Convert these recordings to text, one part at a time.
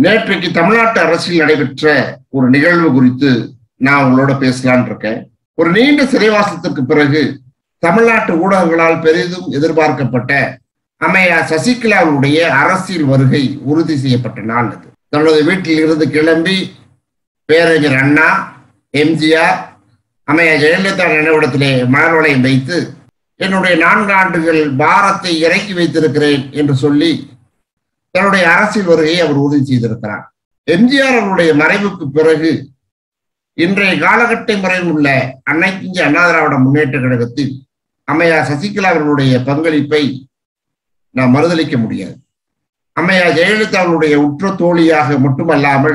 நேற்றைக்கு தமிழ்நாட்டு அரசில் நடைபெற்ற ஒரு நிகழ்வு குறித்து நான் உங்களோட பேசலான் இருக்கேன் ஒரு நீண்ட சிறைவாசத்திற்கு பிறகு தமிழ்நாட்டு ஊடகங்களால் பெரிதும் எதிர்பார்க்கப்பட்ட அம்மையா சசிகலாவுடைய அரசியல் வருகை உறுதி செய்யப்பட்ட நாள் அது தனது வீட்டில் இருந்து கிளம்பி பேரறிஞர் அண்ணா எம்ஜிஆர் அம்மையா ஜெயலலிதா நினைவிடத்திலே மலர் வளையம் வைத்து என்னுடைய நான்கு ஆண்டுகள் பாரத்தை இறக்கி வைத்திருக்கிறேன் என்று சொல்லி தன்னுடைய அரசியல் வருகையை அவர் உறுதி செய்திருக்கிறார் எம்ஜிஆர் அவருடைய மறைவுக்கு பிறகு இன்றைய காலகட்ட முறையில் உள்ள அன்னைக்கு இந்திய அண்ணா திராவிட முன்னேற்ற கழகத்தில் அம்மையார் சசிகலா அவர்களுடைய பங்களிப்பை நாம் மறுதளிக்க முடியாது அம்மையார் ஜெயலலிதா அவர்களுடைய உற்ற தோழியாக மட்டுமல்லாமல்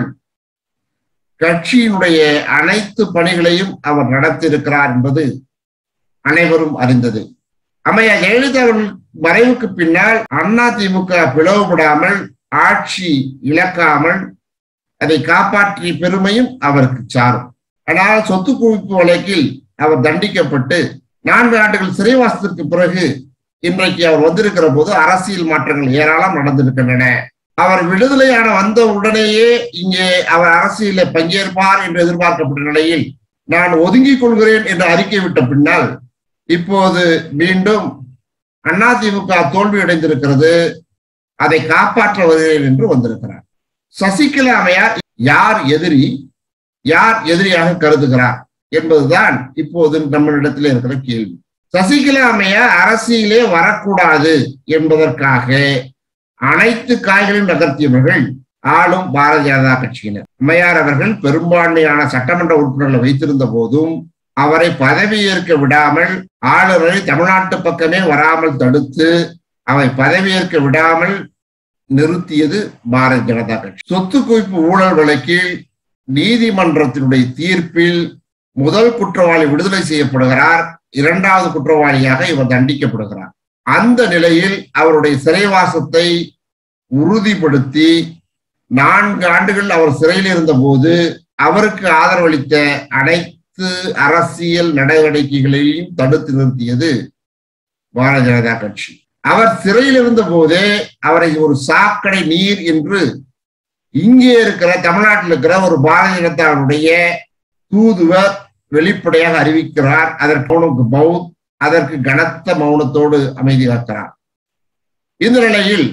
கட்சியினுடைய அனைத்து பணிகளையும் அவர் நடத்தியிருக்கிறார் என்பது அனைவரும் அறிந்தது அம்மையா ஜெயலலிதா அவர்கள் மறைவுக்கு பின்னால் அண்ணா திமுக பிளவுபடாமல் ஆட்சி இழக்காமல் அதை காப்பாற்றிய பெருமையும் அவருக்கு சாரும் ஆனால் சொத்து குவிப்பு வழக்கில் அவர் தண்டிக்கப்பட்டு நான்கு ஆண்டுகள் சிறைவாசத்திற்கு பிறகு இன்றைக்கு அவர் வந்திருக்கிற போது அரசியல் மாற்றங்கள் ஏராளம் நடந்திருக்கின்றன அவர் விடுதலையான வந்த உடனேயே இங்கே அவர் அரசியல பங்கேற்பார் என்று எதிர்பார்க்கப்பட்ட நிலையில் நான் ஒதுங்கிக் கொள்கிறேன் என்று அறிக்கை விட்ட பின்னால் இப்போது மீண்டும் அதிமுக தோல்வி அடைந்திருக்கிறது அதை காப்பாற்ற வருகிறேன் என்று வந்திருக்கிறார் சசிகலா அம்மையார் யார் எதிரி யார் எதிரியாக கருதுகிறார் என்பதுதான் இப்போது நம்மளிடத்தில் இருக்கிற கேள்வி சசிகலா அம்மையார் அரசியலே வரக்கூடாது என்பதற்காக அனைத்து காய்களையும் நகர்த்தியவர்கள் ஆளும் பாரதிய ஜனதா கட்சியினர் அம்மையார் அவர்கள் பெரும்பான்மையான சட்டமன்ற உறுப்பினர்களை வைத்திருந்த போதும் அவரை பதவியேற்க விடாமல் ஆளுநரை தமிழ்நாட்டு பக்கமே வராமல் தடுத்து அவை பதவியேற்க விடாமல் நிறுத்தியது பாரதிய ஜனதா கட்சி சொத்து குவிப்பு ஊழல் வழக்கில் நீதிமன்றத்தினுடைய தீர்ப்பில் முதல் குற்றவாளி விடுதலை செய்யப்படுகிறார் இரண்டாவது குற்றவாளியாக இவர் தண்டிக்கப்படுகிறார் அந்த நிலையில் அவருடைய சிறைவாசத்தை உறுதிப்படுத்தி நான்கு ஆண்டுகள் அவர் சிறையில் இருந்த போது அவருக்கு ஆதரவளித்த அனைத்து அரசியல் நடவடிக்கைகளையும் தடுத்து நிறுத்தியது பாரதிய ஜனதா கட்சி அவர் சிறையில் இருந்த போதே அவரை ஒரு சாக்கடை நீர் என்று இங்கே இருக்கிற தமிழ்நாட்டில் இருக்கிற ஒரு பாரதிய ஜனதாவுடைய தூதுவர் வெளிப்படையாக அறிவிக்கிறார் அதற்கு மௌனுக்கு பௌத் அதற்கு கனத்த மௌனத்தோடு அமைதி காக்கிறார் இந்த நிலையில்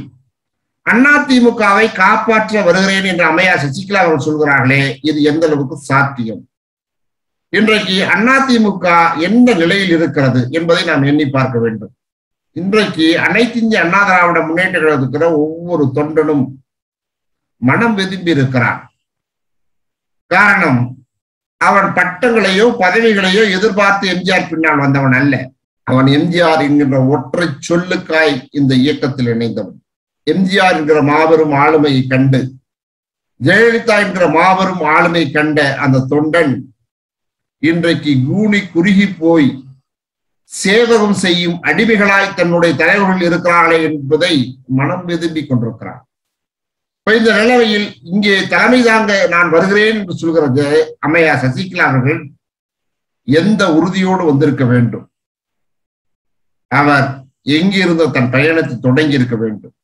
அதிமுகவை காப்பாற்ற வருகிறேன் என்று அம்மையார் சசிகலா அவர்கள் சொல்கிறார்களே இது எந்த அளவுக்கு சாத்தியம் இன்றைக்கு அதிமுக எந்த நிலையில் இருக்கிறது என்பதை நாம் எண்ணி பார்க்க வேண்டும் இன்றைக்கு அனைத்து இந்திய அண்ணா திராவிட முன்னேற்ற கழகத்துக்கிற ஒவ்வொரு தொண்டனும் மனம் வெதும்பி இருக்கிறான் காரணம் அவன் பட்டங்களையோ பதவிகளையோ எதிர்பார்த்து எம்ஜிஆர் பின்னால் வந்தவன் அல்ல அவன் எம்ஜிஆர் என்கின்ற ஒற்றை சொல்லுக்காய் இந்த இயக்கத்தில் இணைந்தவன் எம்ஜிஆர் என்கிற மாபெரும் ஆளுமையை கண்டு ஜெயலலிதா என்கிற மாபெரும் ஆளுமை கண்ட அந்த தொண்டன் இன்றைக்கு கூனி குறுகி போய் சேவகம் செய்யும் அடிமைகளாய் தன்னுடைய தலைவர்கள் இருக்கிறார்களே என்பதை மனம் விரும்பி கொண்டிருக்கிறார் இந்த நிலைமையில் இங்கே தலைமை தாங்க நான் வருகிறேன் என்று சொல்கிறது அம்மையா சசிகலா அவர்கள் எந்த உறுதியோடு வந்திருக்க வேண்டும் அவர் எங்கிருந்த தன் பயணத்தை தொடங்கி இருக்க வேண்டும்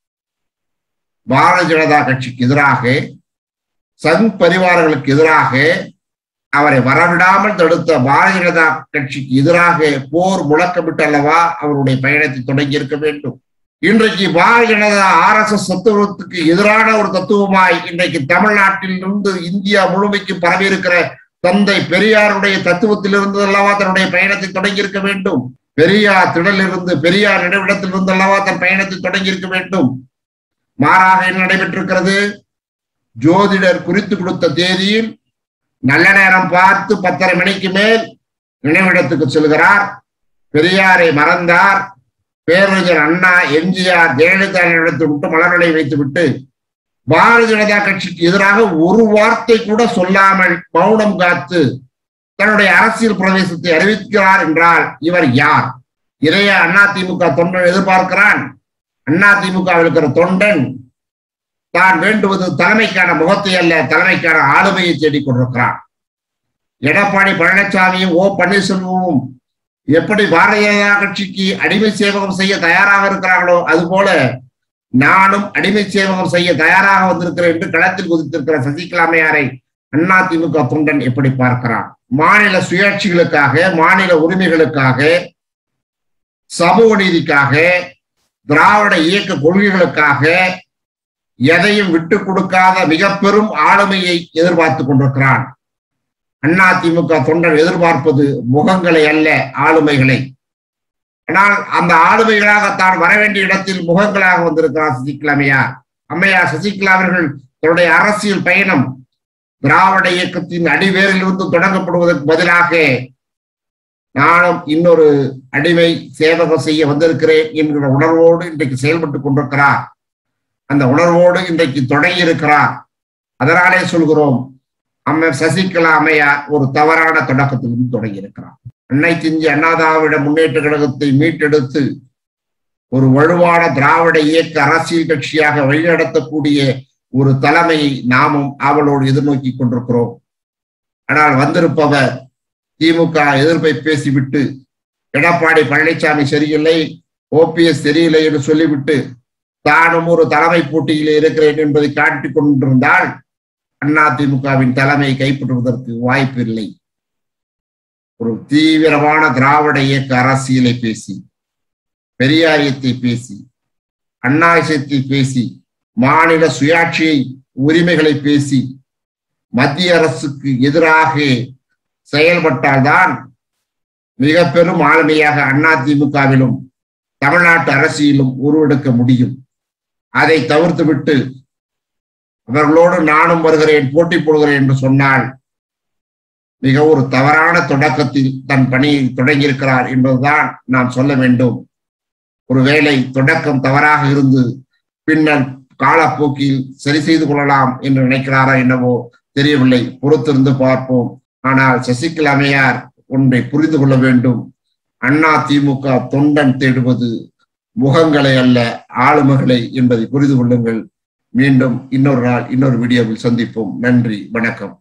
பாரதிய ஜனதா கட்சிக்கு எதிராக சங் பரிவாரங்களுக்கு எதிராக அவரை வரவிடாமல் தடுத்த பாரதிய ஜனதா கட்சிக்கு எதிராக போர் முழக்கமிட்டு அல்லவா அவருடைய பயணத்தை தொடங்கி இருக்க வேண்டும் இன்றைக்கு Bharatiya Janata R S S தத்துவத்துக்கு எதிரான ஒரு தத்துவமாய் இன்றைக்கு தமிழ்நாட்டில் இருந்து இந்தியா முழுமைக்கு பரவி இருக்கிற தந்தை பெரியாருடைய தத்துவத்தில் இருந்து அல்லவா தன்னுடைய பயணத்தை தொடங்கி இருக்க வேண்டும் பெரியார் திடலிருந்து பெரியார் நினைவிடத்தில் இருந்து அல்லவா தன் பயணத்தை தொடங்கி இருக்க வேண்டும் மாறாக என்ன நடைபெற்றிருக்கிறது ஜோதிடர் குறித்து கொடுத்த தேதியில் நல்ல நேரம் பார்த்து பத்தரை மணிக்கு மேல் நினைவிடத்துக்கு செல்கிறார் பெரியாரை மறந்தார் பேரறிஞர் அண்ணா எம்ஜிஆர் ஜெயலலிதா நினைவிடத்தை விட்டு மலர்களை வைத்து விட்டு பாரதிய ஜனதா கட்சிக்கு எதிராக ஒரு வார்த்தை கூட சொல்லாமல் மௌனம் காத்து தன்னுடைய அரசியல் பிரவேசத்தை அறிவிக்கிறார் என்றால் இவர் யார் இளைய அதிமுக தொண்டன் எதிர்பார்க்கிறான் அதிமுக இருக்கிற தொண்டன் தான் வேண்டுவது தலைமைக்கான முகத்தை அல்ல தலைமைக்கான ஆளுமையை தேடிக் கொண்டிருக்கிறார் எடப்பாடி பழனிசாமியும் ஓ பன்னீர்செல்வமும் எப்படி பாரதிய ஜனதா கட்சிக்கு அடிமை சேவகம் செய்ய தயாராக இருக்கிறார்களோ அது போல நானும் அடிமை சேவகம் செய்ய தயாராக வந்திருக்கிறேன் என்று களத்தில் குதித்திருக்கிற சசிகலா அம்மையாரை அதிமுக தொண்டன் எப்படி பார்க்கிறான் மாநில சுயாட்சிகளுக்காக மாநில உரிமைகளுக்காக சமூக நீதிக்காக திராவிட இயக்க கொள்கைகளுக்காக எதையும் விட்டு கொடுக்காத மிக பெரும் ஆளுமையை எதிர்பார்த்து கொண்டிருக்கிறான் அதிமுக தொண்டன் எதிர்பார்ப்பது முகங்களை அல்ல ஆளுமைகளை ஆனால் அந்த ஆளுமைகளாக தான் வர வேண்டிய இடத்தில் முகங்களாக வந்திருக்கிறார் சசிகலா அம்மையார் அம்மையார் சசிகலா அவர்கள் தன்னுடைய அரசியல் பயணம் திராவிட இயக்கத்தின் அடிவேரிலிருந்து தொடங்கப்படுவதற்கு பதிலாக நானும் இன்னொரு அடிமை சேவகம் செய்ய வந்திருக்கிறேன் என்கிற உணர்வோடு இன்றைக்கு செயல்பட்டுக் கொண்டிருக்கிறார் அந்த உணர்வோடு இன்றைக்கு தொடங்கி இருக்கிறார் அதனாலே சொல்கிறோம் அம்மை சசிகலா அம்மையார் ஒரு தவறான தொடக்கத்திலிருந்து தொடங்கி இருக்கிறார் அன்னை திஞ்சி அண்ணாதாவிட முன்னேற்ற கழகத்தை மீட்டெடுத்து ஒரு வலுவான திராவிட இயக்க அரசியல் கட்சியாக வழிநடத்தக்கூடிய ஒரு தலைமையை நாமும் அவளோடு எதிர்நோக்கி கொண்டிருக்கிறோம் ஆனால் வந்திருப்பவர் திமுக எதிர்ப்பை பேசிவிட்டு எடப்பாடி பழனிசாமி சரியில்லை ஓபிஎஸ் சரியில்லை என்று சொல்லிவிட்டு தானும் ஒரு தலைமை போட்டியில் இருக்கிறேன் என்பதை காட்டிக் கொண்டிருந்தால் அதிமுகவின் தலைமையை கைப்பற்றுவதற்கு வாய்ப்பு இல்லை ஒரு தீவிரமான திராவிட இயக்க அரசியலை பேசி பெரியாரியத்தை பேசி அண்ணாயசத்தை பேசி மாநில சுயாட்சியை உரிமைகளை பேசி மத்திய அரசுக்கு எதிராக செயல்பட்டால்தான் மிக பெரும் ஆளுமையாக அதிமுகவிலும் தமிழ்நாட்டு அரசியலும் உருவெடுக்க முடியும் அதை தவிர்த்து விட்டு அவர்களோடு நானும் வருகிறேன் போட்டி போடுகிறேன் என்று சொன்னால் மிக ஒரு தவறான தொடக்கத்தில் தன் பணியை தொடங்கியிருக்கிறார் என்பதுதான் நாம் சொல்ல வேண்டும் ஒருவேளை தொடக்கம் தவறாக இருந்து பின்னர் காலப்போக்கில் சரி செய்து கொள்ளலாம் என்று நினைக்கிறாரா என்னவோ தெரியவில்லை பொறுத்திருந்து பார்ப்போம் ஆனால் சசிகலா அம்மையார் ஒன்றை புரிந்து கொள்ள வேண்டும் அண்ணா திமுக தொண்டன் தேடுவது முகங்களை அல்ல ஆளுமைகளை என்பதை புரிந்து கொள்ளுங்கள் மீண்டும் இன்னொரு நாள் இன்னொரு வீடியோவில் சந்திப்போம் நன்றி வணக்கம்